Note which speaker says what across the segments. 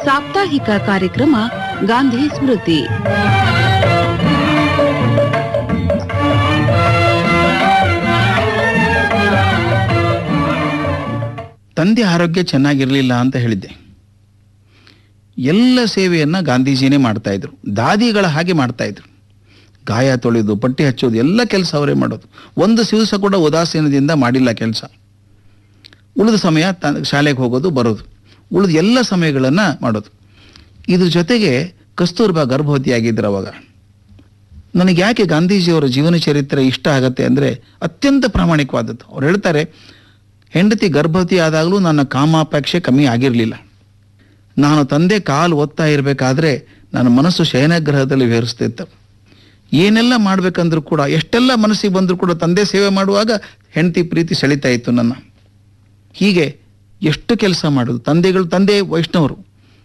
Speaker 1: ಸಾಪ್ತಾಹಿಕ ಕಾರ್ಯಕ್ರಮ ಗಾಂಧಿ ಸ್ಮೃತಿ
Speaker 2: ತಂದೆ ಆರೋಗ್ಯ ಚೆನ್ನಾಗಿರಲಿಲ್ಲ ಅಂತ ಹೇಳಿದ್ದೆ ಎಲ್ಲ ಸೇವೆಯನ್ನ ಗಾಂಧೀಜಿನೇ ಮಾಡ್ತಾ ಇದ್ರು ದಾದಿಗಳ ಹಾಗೆ ಮಾಡ್ತಾ ಇದ್ರು ಗಾಯ ತೊಳೆದು ಪಟ್ಟಿ ಹಚ್ಚೋದು ಎಲ್ಲ ಕೆಲಸ ಅವರೇ ಮಾಡೋದು ಒಂದು ದಿವಸ ಕೂಡ ಉದಾಸೀನದಿಂದ ಮಾಡಿಲ್ಲ ಕೆಲಸ ಉಳಿದ ಸಮಯ ತ ಶಾಲೆಗೆ ಹೋಗೋದು ಬರೋದು ಉಳಿದ ಎಲ್ಲ ಸಮಯಗಳನ್ನು ಮಾಡೋದು ಇದ್ರ ಜೊತೆಗೆ ಕಸ್ತೂರ್ಬಾ ಗರ್ಭವತಿಯಾಗಿದ್ದರು ಅವಾಗ ನನಗೆ ಯಾಕೆ ಗಾಂಧೀಜಿಯವರ ಜೀವನ ಚರಿತ್ರೆ ಇಷ್ಟ ಆಗತ್ತೆ ಅಂದರೆ ಅತ್ಯಂತ ಪ್ರಾಮಾಣಿಕವಾದದ್ದು ಅವ್ರು ಹೇಳ್ತಾರೆ ಹೆಂಡತಿ ಗರ್ಭವತಿ ಆದಾಗಲೂ ನನ್ನ ಕಾಮಾಪೇಕ್ಷೆ ಕಮ್ಮಿ ಆಗಿರಲಿಲ್ಲ ನಾನು ತಂದೆ ಕಾಲು ಒತ್ತಾ ಇರಬೇಕಾದ್ರೆ ನನ್ನ ಮನಸ್ಸು ಶಯನಗ್ರಹದಲ್ಲಿ ವಿಹರಿಸ್ತಿತ್ತು ಏನೆಲ್ಲ ಮಾಡ್ಬೇಕಂದ್ರೂ ಕೂಡ ಎಷ್ಟೆಲ್ಲ ಮನಸ್ಸಿಗೆ ಬಂದರೂ ಕೂಡ ತಂದೆ ಸೇವೆ ಮಾಡುವಾಗ ಹೆಂಡತಿ ಪ್ರೀತಿ ಸೆಳಿತಾ ಇತ್ತು ನನ್ನ ಹೀಗೆ ಎಷ್ಟು ಕೆಲಸ ಮಾಡೋದು ತಂದೆಗಳು ತಂದೆ ವೈಷ್ಣವರು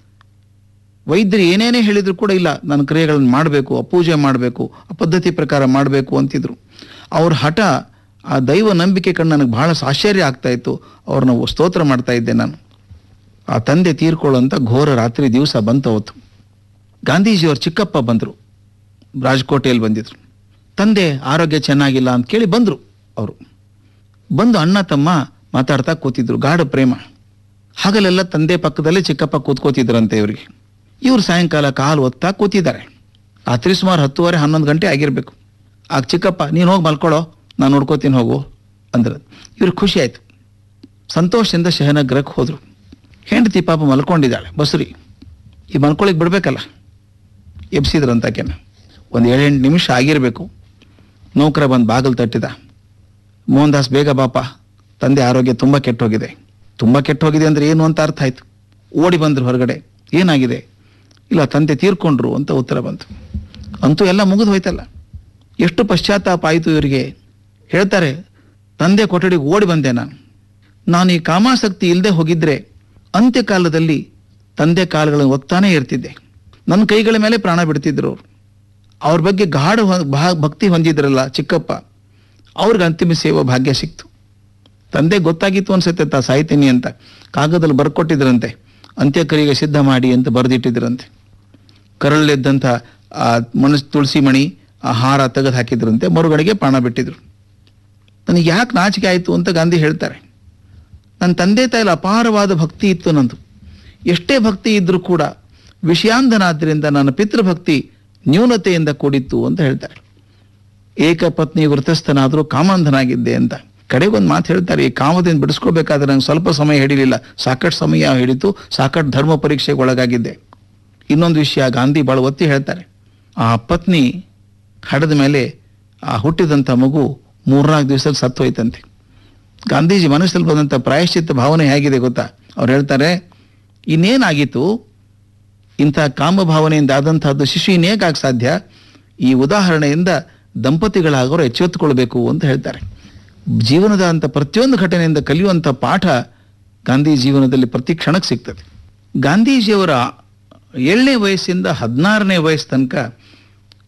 Speaker 2: ವೈದ್ಯರು ಏನೇನೇ ಹೇಳಿದ್ರು ಕೂಡ ಇಲ್ಲ ನನ್ನ ಕ್ರಿಯೆಗಳನ್ನು ಮಾಡಬೇಕು ಅಪೂಜೆ ಮಾಡಬೇಕು ಆ ಪದ್ಧತಿ ಪ್ರಕಾರ ಮಾಡಬೇಕು ಅಂತಿದ್ರು ಅವ್ರ ಹಠ ಆ ದೈವ ನಂಬಿಕೆ ಕಂಡು ನನಗೆ ಬಹಳ ಆಶ್ಚರ್ಯ ಆಗ್ತಾ ಇತ್ತು ಅವ್ರನ್ನ ಸ್ತೋತ್ರ ಮಾಡ್ತಾ ಇದ್ದೆ ನಾನು ಆ ತಂದೆ ತೀರ್ಕೊಳ್ಳೋಂಥ ಘೋರ ರಾತ್ರಿ ದಿವಸ ಬಂತು ಅವತ್ತು ಗಾಂಧೀಜಿಯವ್ರ ಚಿಕ್ಕಪ್ಪ ಬಂದರು ರಾಜಕೋಟೆಯಲ್ಲಿ ಬಂದಿದ್ರು ತಂದೆ ಆರೋಗ್ಯ ಚೆನ್ನಾಗಿಲ್ಲ ಅಂತ ಕೇಳಿ ಬಂದರು ಅವರು ಬಂದು ಅಣ್ಣ ತಮ್ಮ ಮಾತಾಡ್ತಾ ಕೂತಿದ್ರು ಗಾಢ ಪ್ರೇಮ ಹಗಲೆಲ್ಲ ತಂದೆ ಪಕ್ಕದಲ್ಲೇ ಚಿಕ್ಕಪ್ಪ ಕೂತ್ಕೋತಿದ್ರಂತೆ ಇವರಿಗೆ ಇವ್ರು ಸಾಯಂಕಾಲ ಕಾಲು ಒತ್ತಾ ಕೂತಿದ್ದಾರೆ ರಾತ್ರಿ ಸುಮಾರು ಹತ್ತುವರೆ ಹನ್ನೊಂದು ಗಂಟೆ ಆಗಿರಬೇಕು ಆಗ ಚಿಕ್ಕಪ್ಪ ನೀನು ಹೋಗಿ ಮಲ್ಕೊಳ್ಳೋ ನಾನು ನೋಡ್ಕೋತೀನಿ ಹೋಗು ಅಂದ್ರೆ ಇವ್ರಿಗೆ ಖುಷಿ ಆಯ್ತು ಸಂತೋಷದಿಂದ ಶಹನಗ್ರಕ್ಕೆ ಹೋದ್ರು ಹೆಂಡತಿ ಪಾಪ ಮಲ್ಕೊಂಡಿದ್ದಾಳೆ ಬಸುರಿ ಈ ಮಲ್ಕೊಳಿಕ್ ಬಿಡ್ಬೇಕಲ್ಲ ಎಬ್ಸಿದ್ರಂತಕೆನ ಒಂದು ಏಳೆಂಟು ನಿಮಿಷ ಆಗಿರಬೇಕು ನೌಕರ ಬಂದು ಬಾಗಿಲು ತಟ್ಟಿದ ಮೋಹನ್ ದಾಸ್ ಬೇಗ ಬಾಪ ತಂದೆ ಆರೋಗ್ಯ ತುಂಬ ಕೆಟ್ಟೋಗಿದೆ ತುಂಬ ಕೆಟ್ಟೋಗಿದೆ ಅಂದ್ರೆ ಏನು ಅಂತ ಅರ್ಥ ಆಯ್ತು ಓಡಿ ಬಂದ್ರು ಹೊರಗಡೆ ಏನಾಗಿದೆ ಇಲ್ಲ ತಂದೆ ತೀರ್ಕೊಂಡ್ರು ಅಂತ ಉತ್ತರ ಬಂತು ಅಂತೂ ಎಲ್ಲ ಮುಗಿದು ಹೋಯ್ತಲ್ಲ ಎಷ್ಟು ಪಶ್ಚಾತ್ತಾಪ ಆಯಿತು ಇವರಿಗೆ ಹೇಳ್ತಾರೆ ತಂದೆ ಕೊಠಡಿಗೆ ಓಡಿ ಬಂದೆ ನಾನು ನಾನು ಈ ಕಾಮಾಸಕ್ತಿ ಇಲ್ಲದೆ ಹೋಗಿದ್ರೆ ಅಂತ್ಯಕಾಲದಲ್ಲಿ ತಂದೆ ಕಾಲಗಳನ್ನು ಒತ್ತಾನೇ ಇರ್ತಿದ್ದೆ ನನ್ನ ಕೈಗಳ ಮೇಲೆ ಪ್ರಾಣ ಬಿಡ್ತಿದ್ರು ಅವರು ಅವ್ರ ಬಗ್ಗೆ ಗಾಢ ಹೊ- ಭಾ- ಭಕ್ತಿ ಹೊಂದಿದ್ರಲ್ಲ ಚಿಕ್ಕಪ್ಪ ಅವ್ರಿಗೆ ಅಂತಿಮ ಸೇವಾ ಭಾಗ್ಯ ಸಿಕ್ತು ತಂದೆ ಗೊತ್ತಾಗಿತ್ತು ಅನ್ಸುತ್ತೆ ತಾ ಸಾಯ್ತೀನಿ ಅಂತ ಕಾಗದಲ್ಲಿ ಬರ್ಕೊಟ್ಟಿದ್ರಂತೆ ಅಂತ್ಯಕ್ರಿಯೆಗೆ ಸಿದ್ಧ ಮಾಡಿ ಅಂತ ಬರೆದಿಟ್ಟಿದ್ರಂತೆ ಕರಳಲ್ಲಿದ್ದಂಥ ಆ ಮನಸ್ ತುಳಸಿ ಮಣಿ ಆ ಹಾರ ತೆಗೆದು ಹಾಕಿದ್ರಂತೆ ಮರುಗಳಿಗೆ ಪ್ರಾಣ ಬಿಟ್ಟಿದ್ರು ನನಗೆ ಯಾಕೆ ನಾಚಿಕೆ ಆಯಿತು ಅಂತ ಗಾಂಧಿ ಹೇಳ್ತಾರೆ ನನ್ನ ತಂದೆ ತಾಯಿಲಿ ಅಪಾರವಾದ ಭಕ್ತಿ ಇತ್ತು ನಂದು ಎಷ್ಟೇ ಭಕ್ತಿ ಇದ್ರೂ ಕೂಡ ವಿಷಯಾಂಧನಾದ್ರಿಂದ ನನ್ನ ಪಿತೃಭಕ್ತಿ ನ್ಯೂನತೆಯಿಂದ ಕೂಡಿತ್ತು ಅಂತ ಹೇಳ್ತಾರೆ ಏಕಪತ್ನಿ ವೃತಸ್ಥನಾದರೂ ಕಾಮಾಂಧನಾಗಿದ್ದೆ ಅಂತ ಕಡೆಗೊಂದು ಮಾತು ಹೇಳ್ತಾರೆ ಈ ಕಾಮದಿಂದ ಬಿಡಿಸ್ಕೋಬೇಕಾದ್ರೆ ನಂಗೆ ಸ್ವಲ್ಪ ಸಮಯ ಹಿಡಿಲಿಲ್ಲ ಸಾಕಷ್ಟು ಸಮಯ ಹಿಡಿತು ಸಾಕಷ್ಟು ಧರ್ಮ ಪರೀಕ್ಷೆಗೆ ಒಳಗಾಗಿದ್ದೆ ಇನ್ನೊಂದು ವಿಷಯ ಗಾಂಧಿ ಭಾಳ ಒತ್ತಿ ಹೇಳ್ತಾರೆ ಆ ಪತ್ನಿ ಹಡದ ಮೇಲೆ ಆ ಹುಟ್ಟಿದಂಥ ಮಗು ಮೂರ್ನಾಲ್ಕು ದಿವಸದಲ್ಲಿ ಸತ್ತು ಹೋಯ್ತಂತೆ ಗಾಂಧೀಜಿ ಮನಸ್ಸಲ್ಲಿ ಬಂದಂಥ ಪ್ರಾಯಶ್ಚಿತ್ತ ಭಾವನೆ ಹೇಗಿದೆ ಗೊತ್ತಾ ಅವ್ರು ಹೇಳ್ತಾರೆ ಇನ್ನೇನಾಗಿತ್ತು ಇಂಥ ಕಾಮ ಭಾವನೆಯಿಂದ ಆದಂತಹದ್ದು ಶಿಶು ಇನ್ನೇಕಾಗ ಸಾಧ್ಯ ಈ ಉದಾಹರಣೆಯಿಂದ ದಂಪತಿಗಳಾಗೋರು ಎಚ್ಚೆತ್ತುಕೊಳ್ಬೇಕು ಅಂತ ಹೇಳ್ತಾರೆ ಜೀವನದ ಅಂತ ಪ್ರತಿಯೊಂದು ಘಟನೆಯಿಂದ ಕಲಿಯುವಂಥ ಪಾಠ ಗಾಂಧಿ ಜೀವನದಲ್ಲಿ ಪ್ರತಿ ಕ್ಷಣಕ್ಕೆ ಸಿಗ್ತದೆ ಗಾಂಧೀಜಿಯವರ ಏಳನೇ ವಯಸ್ಸಿಂದ ಹದಿನಾರನೇ ವಯಸ್ಸು ತನಕ